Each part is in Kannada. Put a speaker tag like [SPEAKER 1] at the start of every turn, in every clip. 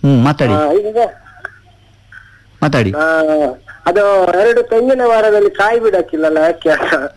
[SPEAKER 1] ಹ್ಮ್ ಮಾತಾಡಿ
[SPEAKER 2] ಆ, ಈಗ
[SPEAKER 1] ಮಾತಾಡಿ
[SPEAKER 2] ಆ, ಅದು ಎರಡು ತೆಂಗಿನ ಮರದಲ್ಲಿ ಕಾಯಿ ಬಿಡಕ್ಕಿಲ್ಲಲ್ಲ ಯಾಕೆ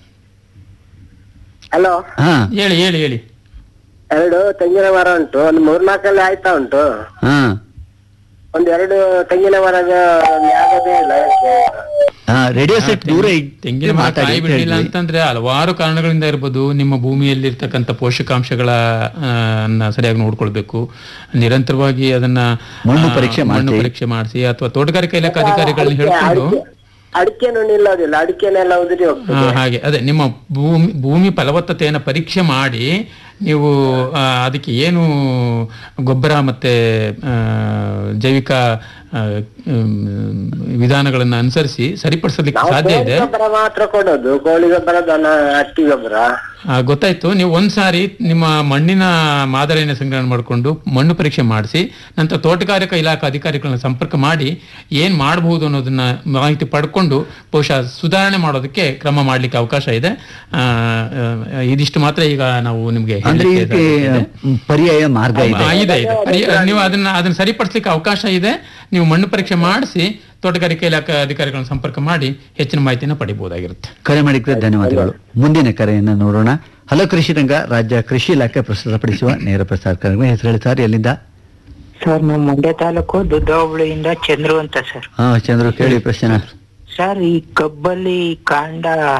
[SPEAKER 2] ಹಲೋ
[SPEAKER 1] ಹಾ
[SPEAKER 3] ಹೇಳಿ ಹೇಳಿ ಹೇಳಿ
[SPEAKER 2] ಎರಡು ತೆಂಗಿನ ಮರ ಉಂಟು ಒಂದು ಮೂರ್ನಾಲ್ಕಲ್ಲಿ ಆಯ್ತಾ ಉಂಟು
[SPEAKER 1] ಹಾ
[SPEAKER 2] ಒಂದ್ ಎರಡು ತೆಂಗಿನ ಮರದ ಆಗದೇ ಇಲ್ಲ ಯಾಕೆ
[SPEAKER 1] ಹಾ ರೇಡಿಯೋ ಸೆಟ್ ದೂರ ಇಟ್ಟು
[SPEAKER 3] ತೆಂಗಿನ ಮರ
[SPEAKER 1] ಮಾತಾಡಿ
[SPEAKER 3] ಕಾಯಿ
[SPEAKER 1] ಅಂತ
[SPEAKER 3] ಬಿಡಲಿಲ್ಲ
[SPEAKER 1] ಹೇಳಿದ್ವಿ.
[SPEAKER 3] ಅಂತಂದ್ರೆ ಹಲವಾರು ಕಾರಣಗಳಿಂದ ಇರ್ಬೋದು ನಿಮ್ಮ ಭೂಮಿಯಲ್ಲಿ ಇರ್ತಕ್ಕಂಥ ಪೋಷಕಾಂಶಗಳ ಆ, ಅನ್ನ ಸರಿಯಾಗಿ ನೋಡ್ಕೊಳ್ಬೇಕು ನಿರಂತರವಾಗಿ ಅದನ್ನ
[SPEAKER 1] ಮಣ್ಣು
[SPEAKER 3] ಆ,
[SPEAKER 1] ಪರೀಕ್ಷೆ
[SPEAKER 3] ಮಣ್ಣು
[SPEAKER 1] ಮಾಡ್ಸಿ.
[SPEAKER 3] ಪರೀಕ್ಷೆ ಮಾಡಿಸಿ ಅಥವಾ ತೋಟಗಾರಿಕಾ ಇಲಾಖೆ ಅಧಿಕಾರಿಗಳನ್ನ ಹೇಳ್ಕೊಂಡು
[SPEAKER 2] ಅಡಿಕೆನು ನಿಲ್ಲೋದಿಲ್ಲ ಅಡಿಕೆನೆಲ್ಲ ಉದುರಿ
[SPEAKER 3] ಆ,
[SPEAKER 2] ಹೋಗ್ತದೆ
[SPEAKER 3] ಹಾಗೆ ಅದೇ ನಿಮ್ಮ ಭೂಮಿ ಭೂಮಿ ಫಲವತ್ತತೆಯನ್ನು ಪರೀಕ್ಷೆ ಮಾಡಿ ನೀವು ಆ, ಅದಕ್ಕೆ ಏನು ಗೊಬ್ಬರ ಮತ್ತೆ ಆ, ಜೈವಿಕ ಆ, ಮ್, ವಿಧಾನಗಳನ್ನು ಅನುಸರಿಸಿ ಸರಿಪಡಿಸಲಿಕ್ಕೆ
[SPEAKER 2] ನಾವು
[SPEAKER 3] ಸಾಧ್ಯ
[SPEAKER 2] ಕೋಳಿ
[SPEAKER 3] ಇದೆ
[SPEAKER 2] ಗೊಬ್ಬರ ಮಾತ್ರ ಕೊಡೋದು ಕೋಳಿ ಗೊಬ್ಬರ ದನ ಹಟ್ಟಿ ಗೊಬ್ಬರ
[SPEAKER 3] ಆ, ಗೊತ್ತಾಯ್ತು ನೀವು ಒಂದ್ಸಾರಿ ನಿಮ್ಮ ಮಣ್ಣಿನ ಮಾದರಿಯನ್ನು ಸಂಗ್ರಹಣೆ ಮಾಡಿಕೊಂಡು ಮಣ್ಣು ಪರೀಕ್ಷೆ ಮಾಡಿಸಿ ನಂತರ ತೋಟಗಾರಿಕಾ ಇಲಾಖೆ ಅಧಿಕಾರಿಗಳನ್ನ ಸಂಪರ್ಕ ಮಾಡಿ ಏನ್ ಮಾಡಬಹುದು ಅನ್ನೋದನ್ನ ಮಾಹಿತಿ ಪಡ್ಕೊಂಡು ಬಹುಶಃ ಸುಧಾರಣೆ ಮಾಡೋದಕ್ಕೆ ಕ್ರಮ ಮಾಡ್ಲಿಕ್ಕೆ ಅವಕಾಶ ಇದೆ ಆ, ಆ, ಇದಿಷ್ಟು ಮಾತ್ರ ಈಗ ನಾವು ನಿಮ್ಗೆ
[SPEAKER 1] ಅಂದ್ರೆ
[SPEAKER 3] ಹೇಳ್ಲಿಕ್ಕೆ
[SPEAKER 1] ಇದಕ್ಕೆ
[SPEAKER 3] ಸಾಧ್ಯ ಇದೆ.
[SPEAKER 1] ಪರ್ಯಾಯ ಮಾರ್ಗ ಇದೆ
[SPEAKER 3] ಆ, ಇದೆ ಇದೆ ಪರಿ- ನೀವು ಅದನ್ನ ಅದನ್ನ ಸರಿಪಡಿಸ್ಲಿಕ್ಕೆ ಅವಕಾಶ ಇದೆ ನೀವು ಮಣ್ಣು ಪರೀಕ್ಷೆ ಮಾಡಿಸಿ ತೋಟಗಾರಿಕೆ ಇಲಾಖೆ ಅಧಿಕಾರಿಗಳನ್ನ ಸಂಪರ್ಕ ಮಾಡಿ ಹೆಚ್ಚಿನ ಮಾಹಿತಿನ ಪಡಿಬಹುದಾಗಿರುತ್ತೆ
[SPEAKER 1] ಕರೆ ಮಾಡಿದ್ರೆ ಧನ್ಯವಾದಗಳು ಮುಂದಿನ ಕರೆಯನ್ನ ನೋಡೋಣ ಹಲೋ ಕೃಷಿ ರಂಗ ರಾಜ್ಯ ಕೃಷಿ ಇಲಾಖೆ ಪ್ರಸ್ತುತಪಡಿಸುವ ನೇರ ಪ್ರಸಾರ ಕಾರ್ಯಕ್ರಮ ಹೆಸರು ಹೇಳಿ ಸರ್ ಎಲ್ಲಿಂದ
[SPEAKER 4] ಸರ್ ನಾವು ಮಂಡ್ಯ ತಾಲೂಕು ದುದ್ದ ಹೋಬಳಿಯಿಂದ ಚಂದ್ರು ಅಂತ ಸರ್
[SPEAKER 1] ಹಾ ಚಂದ್ರು ಕೇಳಿ ಪ್ರಶ್ನೆ
[SPEAKER 4] ಸರ್ ಈ ಕಬ್ಬಲ್ಲಿ ಕಾಂಡ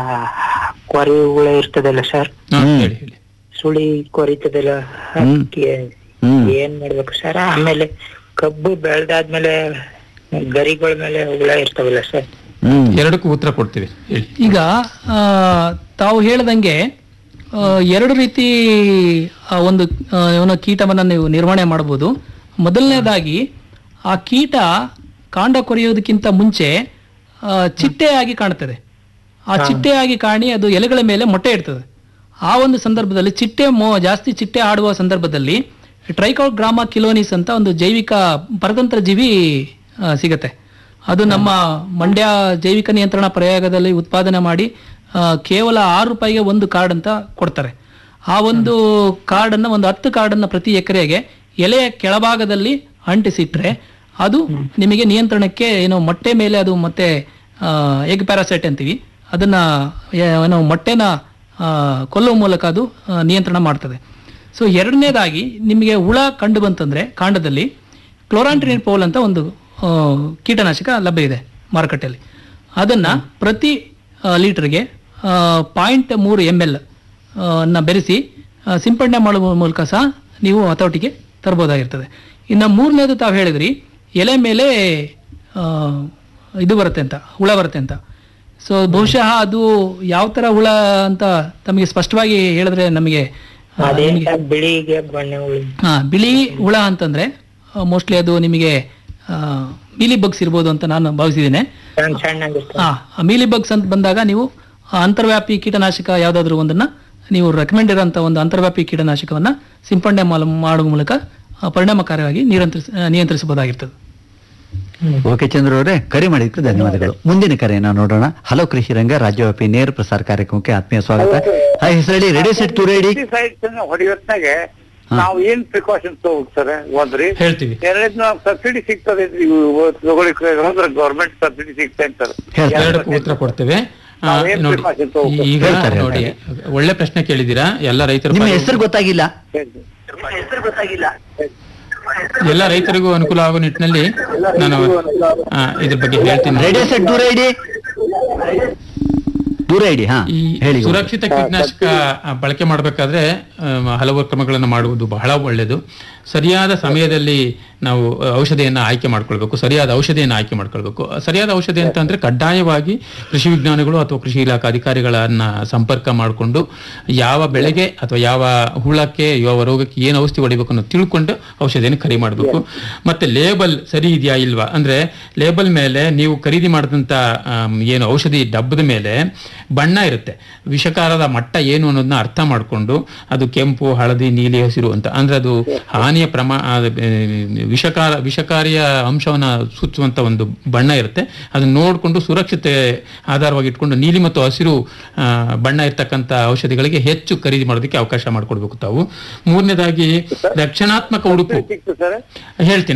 [SPEAKER 4] ಕೊರೆ ಹುಳ ಇರ್ತದಲ್ಲ ಸರ್
[SPEAKER 3] ಹಾ,
[SPEAKER 1] ಹ್ಮ್.
[SPEAKER 3] ಹೇಳಿ ಹೇಳಿ
[SPEAKER 4] ಸುಳಿ ಕೊರಿತದಲ್ಲ
[SPEAKER 1] ಹ್ಮ್.
[SPEAKER 4] ಅದಕ್ಕೆ
[SPEAKER 1] ಹ್ಮ್
[SPEAKER 4] ಏನ್ ಮಾಡ್ಬೇಕು ಸರ್ ಆಮೇಲೆ ಕಬ್ಬು ಬೆಳ್ದಾದ್ಮೇಲೆ ಗರಿಗಳ ಮೇಲೆ ಹುಳ ಇರ್ತಾವಲ್ಲ ಸರ್
[SPEAKER 1] ಹ್ಮ್
[SPEAKER 3] ಎರಡಕ್ಕೂ ಉತ್ತರ ಕೊಡ್ತೀವಿ ಹೇಳಿ
[SPEAKER 5] ಈಗ ಆ, ತಾವು ಹೇಳ್ದಂಗೆ ಆ, ಎರಡು ರೀತಿ ಆ ಒಂದು ಆ, ಏನೋ ಕೀಟವನ್ನು ನೀವು ನಿರ್ವಹಣೆ ಮಾಡ್ಬೋದು ಮೊದಲನೇದಾಗಿ ಆ ಕೀಟ ಕಾಂಡ ಕೊರೆಯೋದಕ್ಕಿಂತ ಮುಂಚೆ ಆ, ಚಿಟ್ಟೆಯಾಗಿ ಕಾಣ್ತದೆ ಆ ಚಿಟ್ಟೆಯಾಗಿ ಕಾಣಿ ಅದು ಎಲೆಗಳ ಮೇಲೆ ಮೊಟ್ಟೆ ಇಡ್ತದೆ ಆ ಒಂದು ಸಂದರ್ಭದಲ್ಲಿ ಚಿಟ್ಟೆ ಮೋ ಜಾಸ್ತಿ ಚಿಟ್ಟೆ ಆಡುವ ಸಂದರ್ಭದಲ್ಲಿ ಟ್ರೈಕೋಗ್ರಾಮ ಕಿಲೋನಿಸ್ ಅಂತ ಒಂದು ಜೈವಿಕ ಪರತಂತ್ರ ಜೀವಿ ಆ, ಸಿಗತ್ತೆ ಅದು ನಮ್ಮ ಮಂಡ್ಯ ಜೈವಿಕ ನಿಯಂತ್ರಣ ಪ್ರಯೋಗದಲ್ಲಿ ಉತ್ಪಾದನೆ ಮಾಡಿ ಆ, ಕೇವಲ ಆರು ರೂಪಾಯಿಗೆ ಒಂದು ಕಾರ್ಡ್ ಅಂತ ಕೊಡ್ತಾರೆ ಆ ಒಂದು ಕಾರ್ಡನ್ನು ಒಂದು ಹತ್ತು ಕಾರ್ಡನ್ನು ಪ್ರತಿ ಎಕರೆಗೆ ಎಲೆಯ ಕೆಳಭಾಗದಲ್ಲಿ ಅಂಟಿಸಿಟ್ರೆ ಅದು ನಿಮಗೆ ನಿಯಂತ್ರಣಕ್ಕೆ ಏನು ಮೊಟ್ಟೆ ಮೇಲೆ ಅದು ಮತ್ತೆ ಎಗ್ ಪ್ಯಾರಾಸೈಟ್ ಅಂತೀವಿ ಅದನ್ನ ಏ- ಏನು ಮೊಟ್ಟೆನ ಆ, ಕೊಲ್ಲುವ ಮೂಲಕ ಅದು ಆ, ನಿಯಂತ್ರಣ ಮಾಡ್ತದೆ ಸೊ ಎರಡನೇದಾಗಿ ನಿಮಗೆ ಹುಳ ಕಂಡು ಬಂತಂದ್ರೆ ಕಾಂಡದಲ್ಲಿ ಕ್ಲೋರಾಂಟ್ರಿನ್ ಪೋಲ್ ಅಂತ ಒಂದು ಆ, ಕೀಟನಾಶಕ ಲಭ್ಯ ಇದೆ ಮಾರುಕಟ್ಟೆಯಲ್ಲಿ ಅದನ್ನ ಪ್ರತಿ ಆ, ಲೀಟರ್ಗೆ ಪಾಯಿಂಟ್ ಮೂರು ಎಮ್ ಎಲ್ ಅನ್ನ ಬೆರೆಸಿ ಆ, ಸಿಂಪಡಣೆ ಮಾಡುವ ಮೂಲಕ ಸಹ ನೀವು ಹತೋಟಿಗೆ ತರ್ಬೋದಾಗಿರ್ತದೆ ಇನ್ನು ಮೂರನೇದು ತಾವು ಹೇಳಿದ್ರಿ ಎಲೆ ಮೇಲೆ ಆ, ಇದು ಬರುತ್ತೆ ಅಂತ ಹುಳ ಬರುತ್ತೆ ಅಂತ ಸೊ ಬಹುಶಃ ಅದು ಯಾವ ಥರ ಹುಳ ಅಂತ ತಮಗೆ ಸ್ಪಷ್ಟವಾಗಿ ಹೇಳಿದ್ರೆ ನಮಗೆ ಆ,
[SPEAKER 4] ಅದೇ
[SPEAKER 5] ನಿಮಗೆ-
[SPEAKER 4] ಸರ್ ಬಿಳಿಗೆ ಬಣ್ಣೆ ಹುಳ
[SPEAKER 5] ಹಾ ಬಿಳಿ ಹುಳ ಅಂತಂದ್ರೆ ಮೋಸ್ಟ್ಲಿ ಅದು ನಿಮಗೆ ಮೀಲಿ ಬಗ್ಸ್ ಇರ್ಬೋದು ಅಂತ ನಾನು ಭಾವಿಸಿದ್ದೇನೆ
[SPEAKER 4] ಸಣ್ಣ ಸಣ್ಣಗಿರ್ತದೆ
[SPEAKER 5] ಹಾ ಮೀಲಿ ಬಗ್ಸ್ ಅಂತ ಬಂದಾಗ ನೀವು ಆ ಅಂತರ್ವ್ಯಾಪಿ ಕೀಟನಾಶಕ ಯಾವ್ದಾದ್ರು ಒಂದನ್ನ ನೀವು ರೆಕಮೆಂಡ್ ಇರೋಂಥ ಒಂದು ಅಂತರ್ವ್ಯಾಪಿ ಕೀಟನಾಶಕವನ್ನ ಸಿಂಪಡಣೆ ಮಾಲ- ಮಾಡುವ ಮೂಲಕ ಆ, ಪರಿಣಾಮಕಾರಿಯಾಗಿ ನಿಯಂತ್ರಿಸ ಆ, ನಿಯಂತ್ರಿಸಬಹುದಾಗಿರ್ತದೆ
[SPEAKER 1] ಓಕೆ ಚಂದ್ರ ಅವರೇ ಕರೆ ಮಾಡಿದ್ದಕ್ಕೆ ಧನ್ಯವಾದಗಳು ಮುಂದಿನ ಕರೆಯನ್ನ ನೋಡೋಣ ಹಲೋ ಕೃಷಿ ರಂಗ ರಾಜ್ಯವ್ಯಾಪಿ ನೇರ ಪ್ರಸಾರ ಕಾರ್ಯಕ್ರಮಕ್ಕೆ ಆತ್ಮೀಯ ಸ್ವಾಗತ ಹಾಯ್ ಹೆಸರಳಿ ರೇಡಿಯೋ ಸೆಟ್ ದೂರ ಇಡಿ
[SPEAKER 6] ಹೊಡೆಯೋತ್ನಾಗೆ
[SPEAKER 1] ಹಾ.
[SPEAKER 6] ನಾವು ಏನ್ ಪ್ರಿಕಾಷನ್ಸ್ ತಗೋತಾರೆ ಒಂದ್ರಿ
[SPEAKER 3] ಹೇಳ್ತೀವಿ
[SPEAKER 6] ಎರಡನೇದು ನಾವು ಸಬ್ಸಿಡಿ ಸಿಗ್ತದೆ ತಗೊಳಿಕ್ಕೆ ಅಂದ್ರೆ ಗೌರ್ಮೆಂಟ್ ಸಬ್ಸಿಡಿ ಸಿಗ್ತಾ ಅಂತಾರೆ
[SPEAKER 1] ಹೇಳ್ತಾರೆ.
[SPEAKER 3] ಎರಡಕ್ಕೂ ಉತ್ತರ ಕೊಡ್ತೇವೆ ಆ,
[SPEAKER 6] ನಾವೇನ್
[SPEAKER 3] ನೋಡಿ
[SPEAKER 6] precaution ತಗೋಬೇಕು?
[SPEAKER 3] ಈಗ
[SPEAKER 1] ಹೇಳ್ತಾರೆ,
[SPEAKER 3] ನೋಡಿ ಒಳ್ಳೆ ಪ್ರಶ್ನೆ ಕೇಳಿದ್ದೀರಾ ಎಲ್ಲ ರೈತರು
[SPEAKER 1] ನಿಮ್ಮ ಹೆಸರು ಗೊತ್ತಾಗಿಲ್ಲ
[SPEAKER 3] ಎಲ್ಲ ರೈತರಿಗೂ ಅನುಕೂಲ ಆಗೋ ನಿಟ್ಟಿನಲ್ಲಿ ನಾನು ಆ, ಇದ್ರ ಬಗ್ಗೆ ಹೇಳ್ತೀನಿ
[SPEAKER 1] ರೇಡಿಯೋ ಸೆಟ್ ದೂರ ಇಡಿ ದೂರ ಇಡಿ ಹಾ
[SPEAKER 3] ಈ
[SPEAKER 1] ಹೇಳಿ
[SPEAKER 3] ಸುರಕ್ಷಿತ ಕೀಟನಾಶಕ ಆ, ಬಳಕೆ ಮಾಡಬೇಕಾದ್ರೆ ಹಲವು ಕ್ರಮಗಳನ್ನು ಮಾಡುವುದು ಬಹಳ ಒಳ್ಳೆಯದು ಸರಿಯಾದ ಸಮಯದಲ್ಲಿ ನಾವು ಆ, ಔಷಧಿಯನ್ನ ಆಯ್ಕೆ ಮಾಡ್ಕೊಳ್ಬೇಕು ಸರಿಯಾದ ಔಷಧಿಯನ್ನು ಆಯ್ಕೆ ಮಾಡ್ಕೊಳ್ಬೇಕು ಆ, ಸರಿಯಾದ ಔಷಧಿ ಅಂತ ಅಂದ್ರೆ ಕಡ್ಡಾಯವಾಗಿ ಕೃಷಿ ವಿಜ್ಞಾನಿಗಳು ಅಥವಾ ಕೃಷಿ ಇಲಾಖೆ ಅಧಿಕಾರಿಗಳನ್ನ ಸಂಪರ್ಕ ಮಾಡಿಕೊಂಡು ಯಾವ ಬೆಳೆಗೆ ಅಥವಾ ಯಾವ ಹುಳಕ್ಕೆ ಯಾವ ರೋಗಕ್ಕೆ ಏನು ಔಷಧಿ ಹೊಡಿಬೇಕು ಅನ್ನೋ ತಿಳ್ಕೊಂಡು ಔಷಧಿಯನ್ನು ಖರೀದಿ ಮಾಡಬೇಕು ಮತ್ತೆ ಲೇಬಲ್ ಸರಿ ಇದೆಯಾ ಇಲ್ವಾ ಅಂದ್ರೆ ಲೇಬಲ್ ಮೇಲೆ ನೀವು ಖರೀದಿ ಮಾಡಿದಂತ ಆಮ್, ಏನು ಔಷಧಿ ಡಬ್ಬದ ಮೇಲೆ ಬಣ್ಣ ಇರುತ್ತೆ ವಿಷಕಾರದ ಮಟ್ಟ ಏನು ಅನ್ನೋದನ್ನ ಅರ್ಥ ಮಾಡಿಕೊಂಡು ಅದು ಕೆಂಪು ಹಳದಿ ನೀಲಿ ಹಸಿರು ಅಂತ ಅಂದ್ರೆ ಅದು ಹಾನಿಯ ಪ್ರಮಾ ಆ, ಆ, ವಿಷಕಾರ ವಿಷಕಾರಿಯ ಅಂಶವನ್ನ ಸೂಚಿಸುವಂತ ಒಂದು ಬಣ್ಣ ಇರುತ್ತೆ ಅದನ್ನ ನೋಡಿಕೊಂಡು ಸುರಕ್ಷತೆ ಆಧಾರವಾಗಿ ಇಟ್ಕೊಂಡು ನೀಲಿ ಮತ್ತು ಹಸಿರು ಆ, ಬಣ್ಣ ಇರ್ತಕ್ಕಂಥ ಔಷಧಿಗಳಿಗೆ ಹೆಚ್ಚು ಖರೀದಿ ಮಾಡೋದಕ್ಕೆ ಅವಕಾಶ ಮಾಡಿಕೊಡ್ಬೇಕು ತಾವು ಮೂರನೇದಾಗಿ ರಕ್ಷಣಾತ್ಮಕ ಉಡುಪು
[SPEAKER 6] ಸಿಕ್ತು ಸರ್
[SPEAKER 3] ಹೇಳ್ತೀನಿ